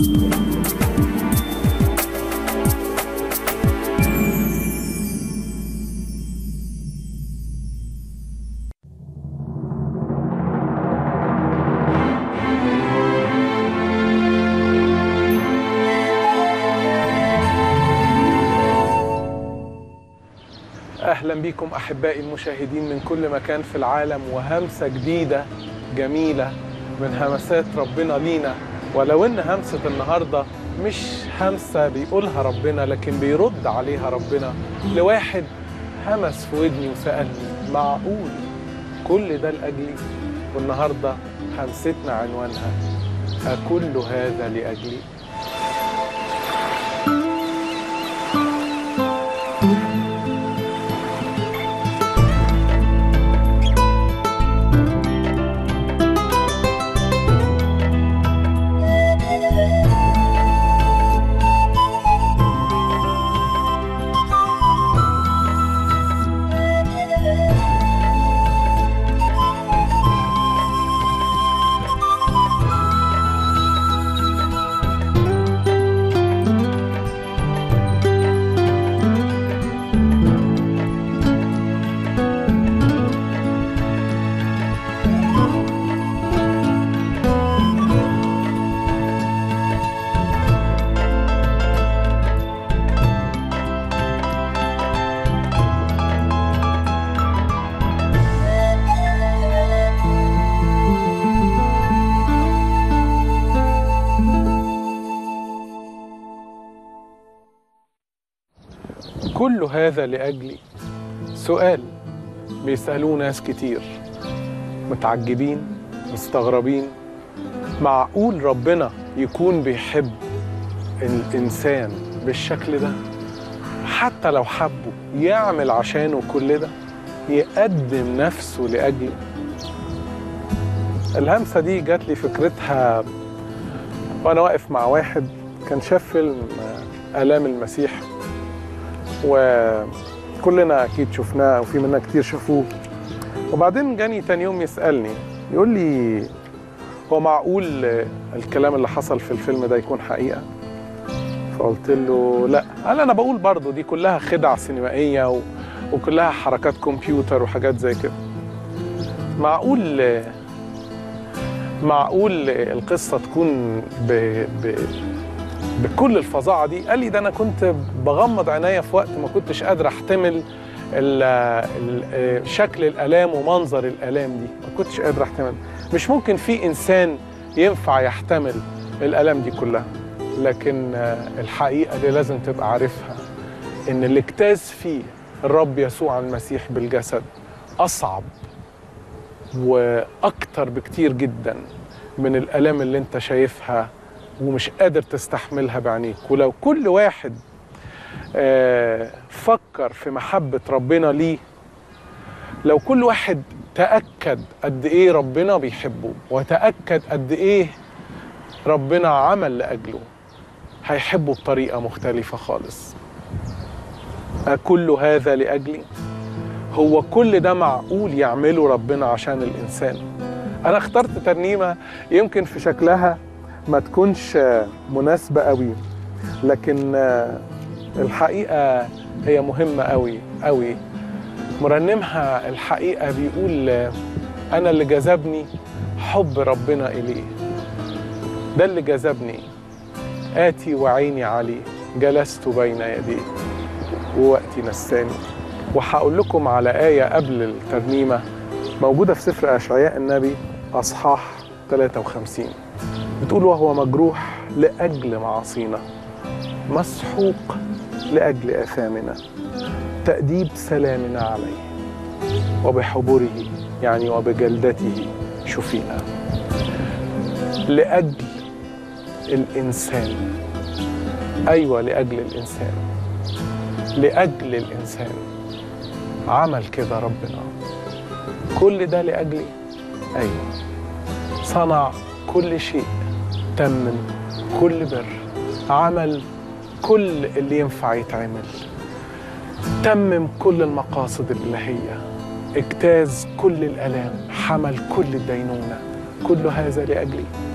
اهلا بكم احبائي المشاهدين من كل مكان في العالم وهمسه جديده جميله من همسات ربنا لينا ولو ان همسه النهارده مش همسه بيقولها ربنا لكن بيرد عليها ربنا لواحد همس في ودني وسالني معقول كل ده لاجلي والنهارده همستنا عنوانها أكل هذا لاجلي كل هذا لأجلي سؤال بيسألوه ناس كتير متعجبين مستغربين معقول ربنا يكون بيحب الإنسان بالشكل ده حتى لو حبه يعمل عشانه كل ده يقدم نفسه لأجله الهمسة دي جات لي فكرتها وأنا واقف مع واحد كان شاف فيلم آلام المسيح وكلنا اكيد شفناه وفي منا كتير شافوه وبعدين جاني تاني يوم يسالني يقول لي هو معقول الكلام اللي حصل في الفيلم ده يكون حقيقه فقلت له لا قال انا بقول برضه دي كلها خدع سينمائيه و... وكلها حركات كمبيوتر وحاجات زي كده معقول معقول القصه تكون ب... ب... بكل الفظاعه دي قال لي ده انا كنت بغمض عينيا في وقت ما كنتش قادر احتمل ال ال شكل الالام ومنظر الالام دي ما كنتش قادر احتمل مش ممكن في انسان ينفع يحتمل الالام دي كلها لكن الحقيقه اللي لازم تبقى عارفها ان اللي اجتاز فيه الرب يسوع المسيح بالجسد اصعب واكتر بكتير جدا من الالام اللي انت شايفها ومش قادر تستحملها بعينيك ولو كل واحد آه فكر في محبة ربنا ليه لو كل واحد تأكد قد إيه ربنا بيحبه وتأكد قد إيه ربنا عمل لأجله هيحبه بطريقة مختلفة خالص أكل هذا لأجلي هو كل ده معقول يعمله ربنا عشان الإنسان أنا اخترت ترنيمة يمكن في شكلها ما تكونش مناسبة قوي لكن الحقيقة هي مهمة قوي قوي مرنمها الحقيقة بيقول أنا اللي جذبني حب ربنا إليه ده اللي جذبني آتي وعيني عليه جلست بين يديه ووقتي نساني وهقول لكم على آية قبل الترنيمة موجودة في سفر أشعياء النبي أصحاح 53 بتقول وهو مجروح لأجل معاصينا مسحوق لأجل آثامنا تأديب سلامنا عليه وبحبره يعني وبجلدته شفينا لأجل الإنسان أيوة لأجل الإنسان لأجل الإنسان عمل كده ربنا كل ده لأجلي أيوة صنع كل شيء تمم كل بر عمل كل اللي ينفع يتعمل تمم كل المقاصد الإلهية اجتاز كل الآلام حمل كل الدينونة كل هذا لأجلي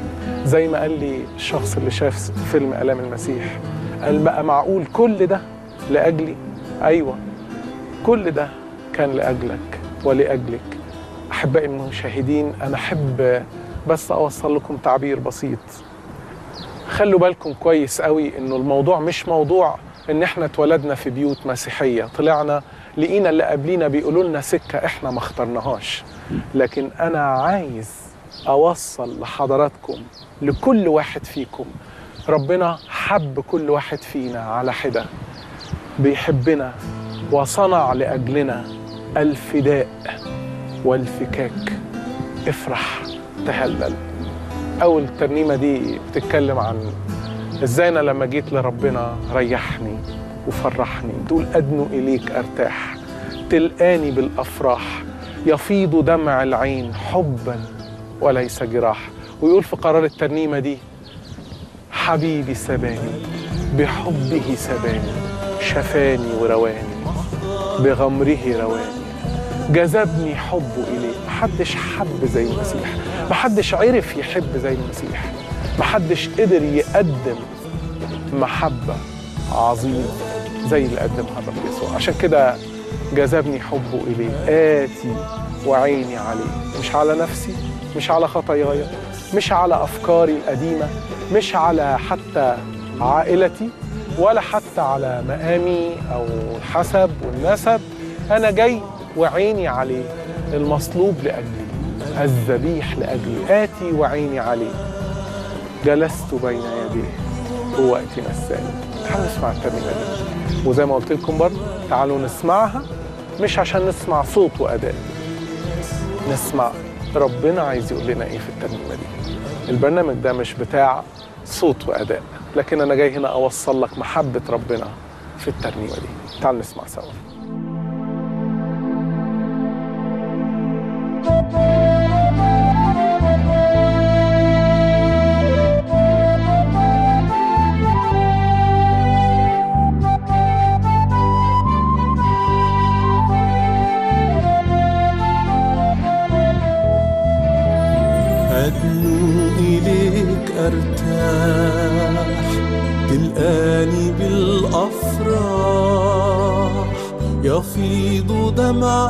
زي ما قال لي الشخص اللي شاف فيلم الام المسيح قال بقى معقول كل ده لاجلي ايوه كل ده كان لاجلك ولاجلك احبائي المشاهدين انا احب بس اوصل لكم تعبير بسيط خلوا بالكم كويس قوي انه الموضوع مش موضوع ان احنا اتولدنا في بيوت مسيحيه طلعنا لقينا اللي قبلينا بيقولوا لنا سكه احنا ما اخترناهاش لكن انا عايز اوصل لحضراتكم لكل واحد فيكم ربنا حب كل واحد فينا على حده بيحبنا وصنع لاجلنا الفداء والفكاك افرح تهلل اول الترنيمه دي بتتكلم عن ازاي انا لما جيت لربنا ريحني وفرحني تقول ادنو اليك ارتاح تلقاني بالافراح يفيض دمع العين حبا وليس جراح ويقول في قرار الترنيمه دي حبيبي سباني بحبه سباني شفاني ورواني بغمره رواني جذبني حبه إليه محدش حب زي المسيح محدش عرف يحب زي المسيح محدش قدر يقدم محبة عظيمة زي اللي قدمها الرب يسوع عشان كده جذبني حبه إليه آتي وعيني عليه مش على نفسي مش على خطاياي مش على أفكاري القديمة مش على حتى عائلتي ولا حتى على مقامي أو الحسب والنسب أنا جاي وعيني عليه المصلوب لأجلي الذبيح لأجلي آتي وعيني عليه جلست بين يديه هو وقت نساني تعالوا نسمع الترنيمة دي وزي ما قلت لكم برضه تعالوا نسمعها مش عشان نسمع صوت وأداء نسمع ربنا عايز يقول لنا ايه في الترنيمة دي البرنامج ده مش بتاع صوت وأداء لكن أنا جاي هنا أوصل لك محبة ربنا في الترنيمة دي تعالوا نسمع سوا أدنو إليك أرتاح تلقاني بالأفراح يفيض دمع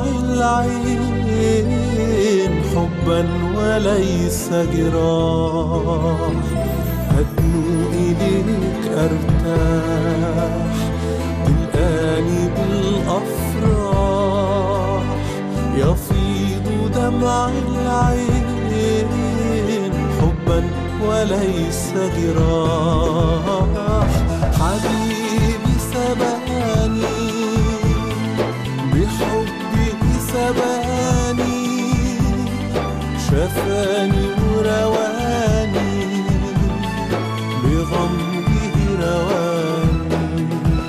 العين حبا وليس جراح أدنو إليك أرتاح تلقاني بالأفراح يفيض دمع العين حبا وليس جراح حبيبي سباني بحبه سباني شفاني ورواني بغمره رواني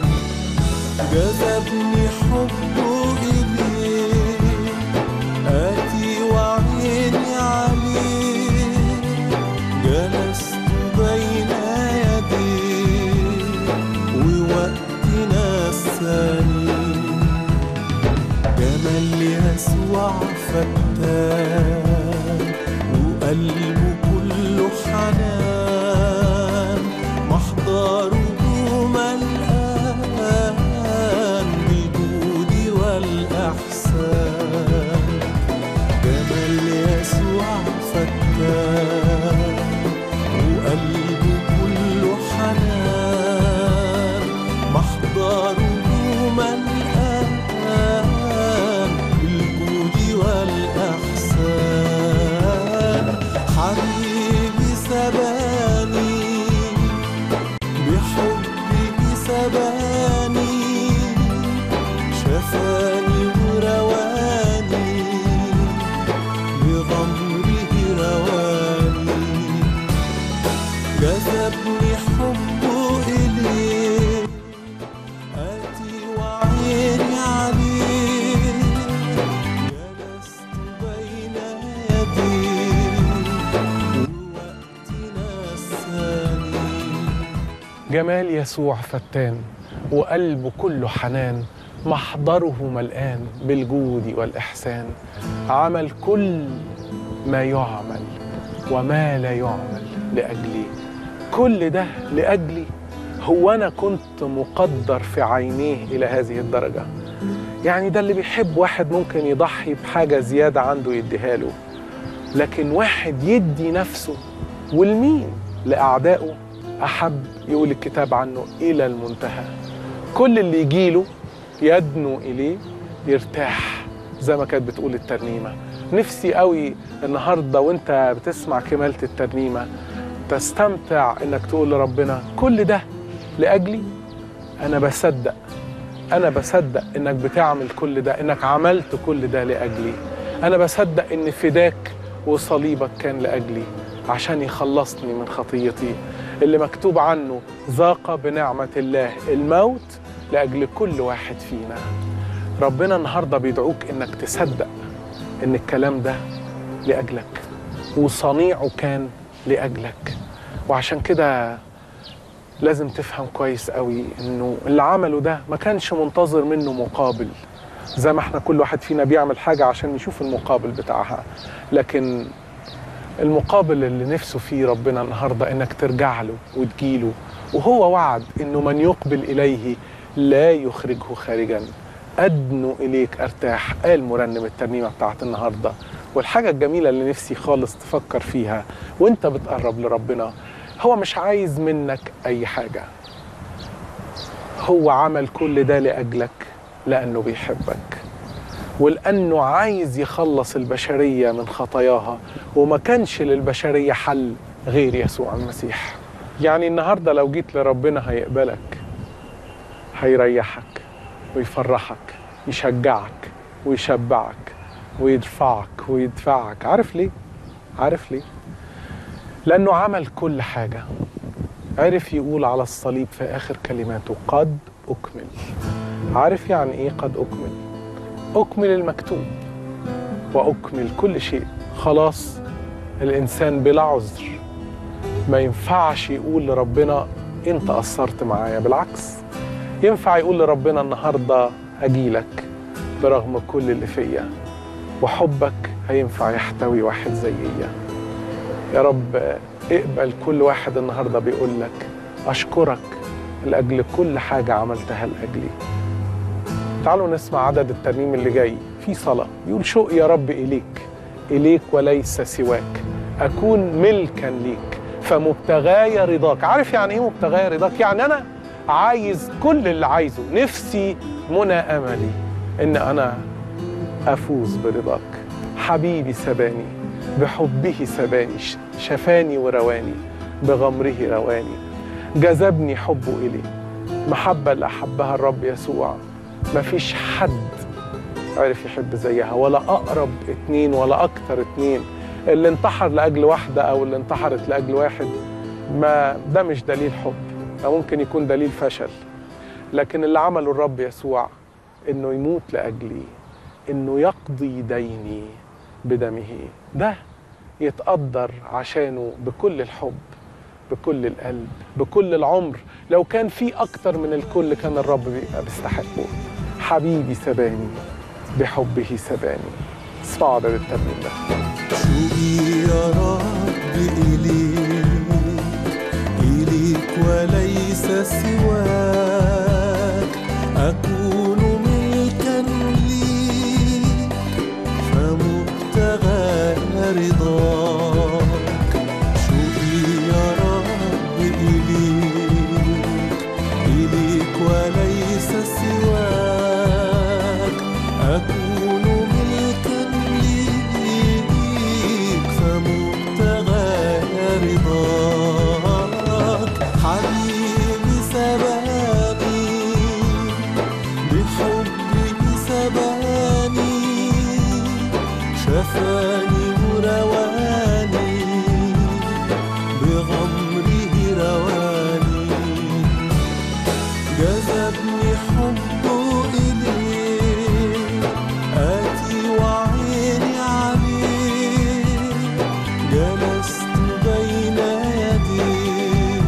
جذبني حبه إليه آتي وعيني عليه جلست بين يديه ووقتنا الثاني جمال يسوع فتان وقلبه كله حنان محضره ملآن بالجود والإحسان جمال يسوع فتان وقلبه كله حنان محضره ملآن بالجود والإحسان حبيبي سباني بحبه سباني شفاني ورواني بغمره رواني جذبني حبه إليه آتي وعيني عليه جلست بين يديه ووقتنا الثاني جمال يسوع فتان وقلبه كله حنان محضره ملآن بالجود والإحسان عمل كل ما يعمل وما لا يعمل لاجلي كل ده لاجلي هو انا كنت مقدر في عينيه الى هذه الدرجه يعني ده اللي بيحب واحد ممكن يضحي بحاجه زياده عنده يديها له لكن واحد يدي نفسه والمين لاعدائه احب يقول الكتاب عنه الى المنتهى كل اللي يجيله يدنو اليه يرتاح زي ما كانت بتقول الترنيمه نفسي قوي النهارده وانت بتسمع كماله الترنيمه تستمتع انك تقول لربنا كل ده لاجلي انا بصدق انا بصدق انك بتعمل كل ده انك عملت كل ده لاجلي انا بصدق ان فداك وصليبك كان لاجلي عشان يخلصني من خطيتي اللي مكتوب عنه ذاق بنعمه الله الموت لاجل كل واحد فينا ربنا النهارده بيدعوك انك تصدق ان الكلام ده لاجلك وصنيعه كان لاجلك وعشان كده لازم تفهم كويس قوي انه اللي عمله ده ما كانش منتظر منه مقابل زي ما احنا كل واحد فينا بيعمل حاجة عشان يشوف المقابل بتاعها لكن المقابل اللي نفسه فيه ربنا النهاردة انك ترجع له وتجيله وهو وعد انه من يقبل اليه لا يخرجه خارجا ادنو اليك ارتاح قال مرنم الترنيمة بتاعت النهاردة والحاجة الجميلة اللي نفسي خالص تفكر فيها وانت بتقرب لربنا هو مش عايز منك اي حاجة هو عمل كل ده لأجلك لأنه بيحبك ولأنه عايز يخلص البشرية من خطاياها وما كانش للبشرية حل غير يسوع المسيح يعني النهاردة لو جيت لربنا هيقبلك هيريحك ويفرحك يشجعك ويشبعك ويدفعك ويدفعك عارف ليه؟ عارف ليه؟ لأنه عمل كل حاجة عرف يقول على الصليب في آخر كلماته قد أكمل عارف يعني إيه قد أكمل أكمل المكتوب وأكمل كل شيء خلاص الإنسان بلا عذر ما ينفعش يقول لربنا أنت قصرت معايا بالعكس ينفع يقول لربنا النهاردة أجيلك برغم كل اللي فيا وحبك هينفع يحتوي واحد زيي يا رب اقبل كل واحد النهارده بيقول لك اشكرك لاجل كل حاجه عملتها لاجلي تعالوا نسمع عدد الترنيم اللي جاي في صلاه يقول شوق يا رب اليك اليك وليس سواك اكون ملكا ليك فمبتغاي رضاك عارف يعني ايه مبتغاي رضاك يعني انا عايز كل اللي عايزه نفسي منى املي ان انا افوز برضاك حبيبي سباني بحبه سباني شفاني ورواني بغمره رواني جذبني حبه إليه محبة اللي أحبها الرب يسوع مفيش حد عرف يحب زيها ولا أقرب اتنين ولا أكتر اتنين اللي انتحر لأجل واحدة أو اللي انتحرت لأجل واحد ما ده مش دليل حب ده ممكن يكون دليل فشل لكن اللي عمله الرب يسوع إنه يموت لأجلي إنه يقضي ديني بدمه ده يتقدر عشانه بكل الحب بكل القلب بكل العمر لو كان في أكتر من الكل كان الرب بيبقى بيستحقه حبيبي سباني بحبه سباني اسمعوا عدد الترنيم ده شوقي يا رب إليك إليك وليس سواك أكون ملكا ليك فمبتغى رضاك شوقي يا رب إليك إليك وليس سواك أكون ملكا ليك فمبتغى رضاك حبيبي سباني بحبه سباني شفاني ورواني بغمره رواني جذبني حبه إليه آتي وعيني عليه جلست بين يديه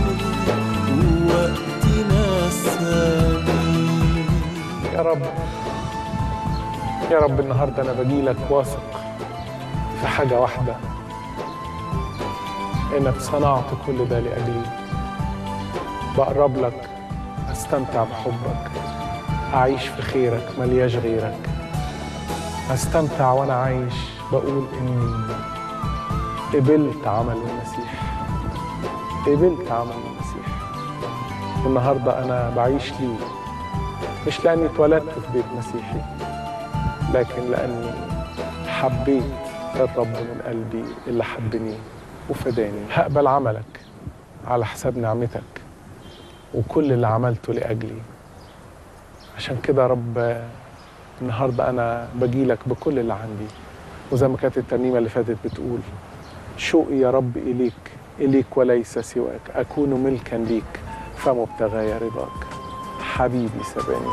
ووقتنا الثاني يا رب يا رب النهارده انا بجيلك واثق في حاجه واحده انك صنعت كل ده لاجلي بقرب لك استمتع بحبك اعيش في خيرك ملياش غيرك استمتع وانا عايش بقول اني قبلت عمل المسيح قبلت عمل المسيح والنهارده انا بعيش ليه مش لاني اتولدت في بيت مسيحي لكن لاني حبيت الرب من قلبي اللي حبني وفداني هقبل عملك على حساب نعمتك وكل اللي عملته لاجلي عشان كده يا رب النهارده انا بجيلك بكل اللي عندي وزي ما كانت الترنيمه اللي فاتت بتقول شوقي يا رب اليك اليك وليس سواك اكون ملكا ليك فمبتغاي رضاك حبيبي سباني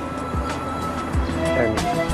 امين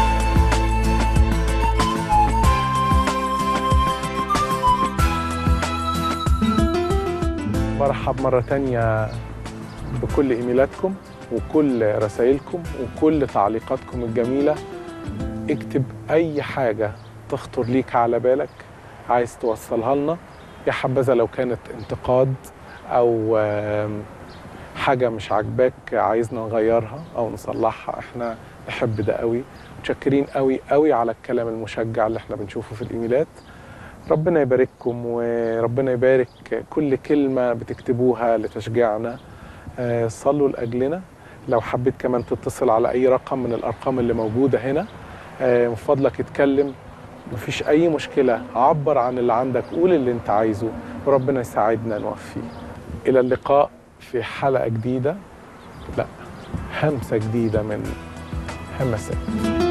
برحب مرة تانية بكل إيميلاتكم وكل رسائلكم وكل تعليقاتكم الجميلة اكتب أي حاجة تخطر ليك على بالك عايز توصلها لنا يا حبذا لو كانت انتقاد أو آم، حاجة مش عاجباك عايزنا نغيرها أو نصلحها احنا نحب ده قوي متشكرين قوي قوي على الكلام المشجع اللي احنا بنشوفه في الإيميلات ربنا يبارككم وربنا يبارك كل كلمة بتكتبوها لتشجيعنا آه، صلوا لأجلنا لو حبيت كمان تتصل على أي رقم من الأرقام اللي موجودة هنا آه، من فضلك اتكلم مفيش أي مشكلة عبر عن اللي عندك قول اللي انت عايزه وربنا يساعدنا نوفيه إلى اللقاء في حلقة جديدة لا همسة جديدة من همسات